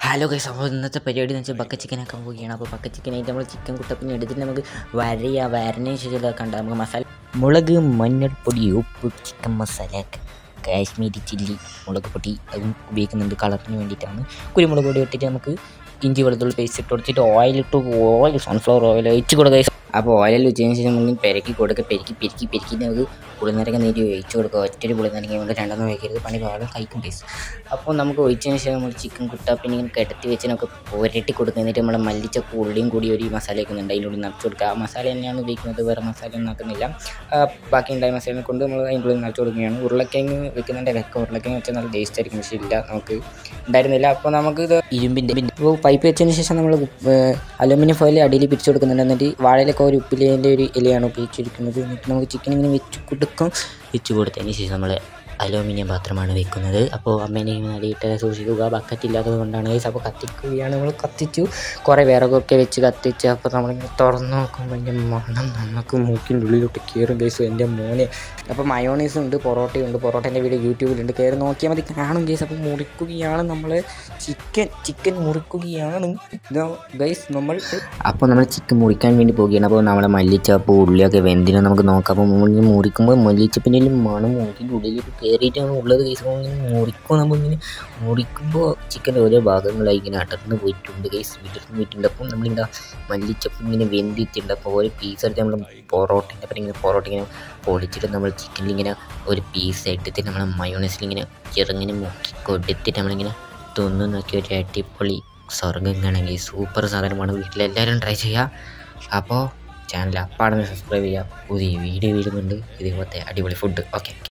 hello guys അപ്പോൾ ഇന്നത്തെ പരിപാടി എന്ന് വെച്ചാൽ ബക്ക ചിക്കൻ ആക്കാൻ പോവുകയാണ് അപ്പോൾ ബക്ക ചിക്കനായിട്ട് നമ്മൾ ചിക്കൻ കുട്ടപ്പിന് എടുത്തിട്ട് നമുക്ക് വരയുക വരനതിന് ശേഷം ഇതാക്കണ്ട നമുക്ക് മസാല മുളക് മഞ്ഞൾപ്പൊടി ഉപ്പ് ചിക്കൻ മസാല കാശ്മീരി ചില്ലി മുളക് പൊടി അതും ഉപയോഗിക്കുന്നുണ്ട് കളറിന് വേണ്ടിയിട്ടാണ് കുരുമുളക് പൊടി ഇട്ടിട്ട് നമുക്ക് ഇഞ്ചി വെളുത്തുള്ളി പേസ്റ്റ് ഇട്ട് കൊടുത്തിട്ട് ഓയിലിട്ട് ഓയിൽ സൺഫ്ലവർ ഓയിൽ ഒഴിച്ച് കൊടുക്കുക അപ്പോൾ ഓയിലിൽ വെച്ചതിന് ശേഷം നമുക്ക് പെരക്കി കൊടുക്കുക പെരുക്കി പെരുക്കി പെരുക്കി നമുക്ക് പുളിനരങ്ങ നീര് ഒഴിച്ച് കൊടുക്കുക ഒറ്റൊരു പുളിനരങ്ങ കൊണ്ട് രണ്ടെണ്ണം വയ്ക്കരുത് പണി പാടെ കഴിക്കും ടേസ്റ്റ് അപ്പോൾ നമുക്ക് ഒഴിച്ചതിന് ശേഷം നമ്മൾ ചിക്കൻ കുട്ട പിന്നെ ഇങ്ങനെ കിടത്തി വെച്ച് നമുക്ക് പുരട്ടി കൊടുക്കുക എന്നിട്ട് നമ്മൾ മല്ലിച്ചപ്പ് ഉള്ളിയും കൂടി ഒരു മസാല വെക്കുന്നുണ്ട് അതിനുള്ളിൽ നിറച്ച് കൊടുക്കുക ആ മസാല തന്നെയാണ് ഉപയോഗിക്കുന്നത് വേറെ മസാല ഒന്നും ആക്കുന്നില്ല ആ, ബാക്കി ഉണ്ടായ മസാല കൊണ്ട് നമ്മൾ അതിൻ്റെ ഉള്ളിൽ നിറച്ച് കൊടുക്കുകയാണ് ഉരുളക്കിഴങ്ങ് വെക്കുന്നുണ്ട് വെക്ക ഉരുളക്കിഴങ്ങ് വെച്ചാൽ നല്ല ടേസ്റ്റ് ആയിരിക്കും പക്ഷേ ഇല്ല നമുക്ക് ഉണ്ടായിരുന്നില്ല അപ്പോൾ നമുക്ക് ഇത് ഇരുമ്പിൻ്റെ ഇപ്പോൾ പൈപ്പ് വെച്ചതിന് ശേഷം നമ്മൾ അലുമിനിയം ഫോയിൽ അടിയിൽ പിരിച്ചു കൊടുക്കുന്നുണ്ട് എന്നിട്ട് വാഴയിലൊക്കെ ഒരു ഉപ്പിലേൻ്റെ ഒരു ഇലയാണ് ഉപയോഗിച്ചിരിക്കുന്നത് എന്നിട്ട് നമുക്ക് ചിക്കൻ ഇങ്ങനെ വെച്ച് കൊടുക്കും വെച്ച് കൊടുത്തതിന് ശേഷം നമ്മൾ അലൂമിനിയം പാത്രമാണ് വെക്കുന്നത് അപ്പോൾ അമ്മേനെ ഇങ്ങനെ അടിയിട്ട് സൂക്ഷിക്കുക ബക്കറ്റ് ഇല്ലാത്തത് കൊണ്ടാണ് ഗൈസ് അപ്പോൾ കത്തിക്കുകയാണ് നമ്മൾ കത്തിച്ചു കുറേ വിറകൊക്കെ വെച്ച് കത്തിച്ച് അപ്പോൾ നമ്മളിങ്ങനെ തുറന്ന് നോക്കുമ്പോൾ അതിൻ്റെ മണം നമുക്ക് മൂക്കിൻ്റെ ഉള്ളിലോട്ട് കയറും ഗൈസ് എൻ്റെ മോനെ അപ്പോൾ മയോണൈസ് ഉണ്ട് പൊറോട്ടയുണ്ട് പൊറോട്ടേൻ്റെ വീഡിയോ യൂട്യൂബിലുണ്ട് കയറി നോക്കിയാൽ മതി കാണും ഗൈസ് അപ്പോൾ മുറിക്കുകയാണ് നമ്മൾ ചിക്കൻ ചിക്കൻ മുറിക്കുകയാണ് ഗൈസ് നമ്മൾ അപ്പോൾ നമ്മൾ ചിക്കൻ മുറിക്കാൻ വേണ്ടി പോവുകയാണ് അപ്പോൾ നമ്മളെ മല്ലിച്ചപ്പ് ഉള്ളിയൊക്കെ വെന്തിനെ നമുക്ക് നോക്കാം അപ്പോൾ മുന്നിൽ മുറിക്കുമ്പോൾ മല്ലിച്ചപ്പിൻ്റെ മണം മൂക്കിൻ്റെ ഉള്ളിലേക്ക് കയറിയിട്ടാണ് ഉള്ളത് ഗൈസ് ഇങ്ങനെ മുറിക്കും നമ്മളിങ്ങനെ മുറിക്കുമ്പോൾ ചിക്കൻ്റെ ഓരോ ഭാഗങ്ങളായി ഇങ്ങനെ അടർന്ന് പോയിട്ടുണ്ട് ഗൈസ് വിടർന്ന് പോയിട്ടുണ്ട് അപ്പം നമ്മളിങ്ങനെ മല്ലിച്ചപ്പ് ഇങ്ങനെ വെന്തിട്ടുണ്ട് അപ്പോൾ ഒരു പീസ് എടുത്ത് നമ്മൾ പൊറോട്ടേൻ്റെ അപ്പം ഇങ്ങനെ പൊറോട്ട ഇങ്ങനെ പൊളിച്ചിട്ട് നമ്മൾ ചിക്കനിൽ ഇങ്ങനെ ഒരു പീസ് എടുത്തിട്ട് നമ്മൾ മയോണൈസിൽ ഇങ്ങനെ ചെറുങ്ങനെ മുക്കി കൊടുത്തിട്ട് നമ്മളിങ്ങനെ തിന്നു നോക്കി ഒരു അടിപൊളി സ്വർഗ്ഗം കാണുമെങ്കിൽ സൂപ്പർ സാധനമാണ് വീട്ടിലെല്ലാവരും ട്രൈ ചെയ്യുക അപ്പോൾ ചാനൽ അപ്പാടന്ന് സബ്സ്ക്രൈബ് ചെയ്യുക പുതിയ വീഡിയോ വരുന്നുണ്ട് ഇതേപോലത്തെ അടിപൊളി ഫുഡ് ഓക്കെ